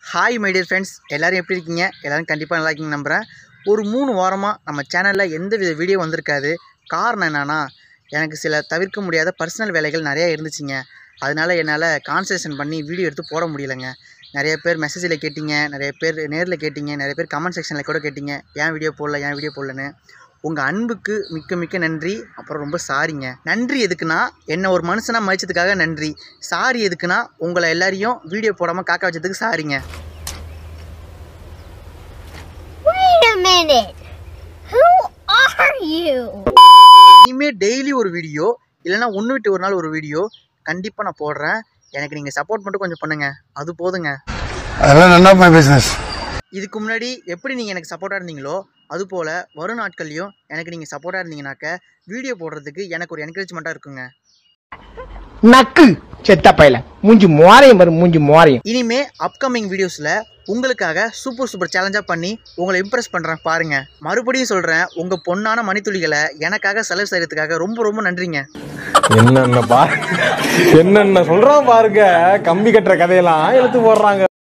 Hi my dear friends எல்லோரும் எப்படி இருக்கீங்க எல்லோரும் கண்டிப்பாக நல்லா இருக்கீங்க நம்புகிறேன் ஒரு மூணு வாரமாக நம்ம சேனலில் எந்த வித வீடியோ வந்திருக்காது காரணம் என்னென்னா எனக்கு சில தவிர்க்க முடியாத பர்சனல் வேலைகள் நிறையா இருந்துச்சுங்க அதனால என்னால் கான்சன்ட்ரேஷன் பண்ணி வீடியோ எடுத்து போட முடியலைங்க நிறைய பேர் மெசேஜில் கேட்டிங்க நிறைய பேர் நேரில் கேட்டிங்க நிறைய பேர் கமெண்ட் செக்ஷனில் கூட கேட்டிங்க ஏன் வீடியோ போடல ஏன் வீடியோ போடலன்னு உங்கள் அன்புக்கு மிக்க மிக்க நன்றி அப்புறம் ரொம்ப சாரிங்க நன்றி எதுக்குன்னா என்னை ஒரு மனுஷனாக மதிச்சதுக்காக நன்றி சாரி எதுக்குன்னா உங்களை எல்லாரையும் வீடியோ போடாமல் காக்க வச்சதுக்கு சாரிங்க Wait a minute. Who are you? இனிமேல் டெய்லி ஒரு வீடியோ இல்லைன்னா ஒன்று விட்டு ஒரு நாள் ஒரு வீடியோ கண்டிப்பாக நான் போடுறேன் எனக்கு நீங்கள் சப்போர்ட் மட்டும் கொஞ்சம் பண்ணுங்கள் அது போதுங்க அதெல்லாம் நன் ஆஃப் மை பிஸ்னஸ் இதுக்கு முன்னாடி எப்படி நீங்கள் எனக்கு சப்போர்ட்டாக இருந்தீங்களோ அதுபோல் வரும் நாட்கள்லையும் எனக்கு நீங்கள் சப்போர்ட்டாக இருந்தீங்கனாக்க வீடியோ போடுறதுக்கு எனக்கு ஒரு என்கரேஜ்மெண்ட்டாக இருக்குங்க நக்கு செத்த பையல மூஞ்சி மோரையும் பாரு மூஞ்சி மோரையும் இனிமே அப்கமிங் வீடியோஸில் உங்களுக்காக சூப்பர் சூப்பர் சேலஞ்சாக பண்ணி உங்களை இம்ப்ரெஸ் பண்ணுறேன் பாருங்கள் மறுபடியும் சொல்கிறேன் உங்கள் பொண்ணான மணித்துளிகளை எனக்காக செலவு செய்கிறதுக்காக ரொம்ப ரொம்ப நன்றிங்க என்னென்ன பா என்னென்ன சொல்றான் பாருங்க கம்பி கட்டுற கதையெல்லாம் இழுத்து போடுறாங்க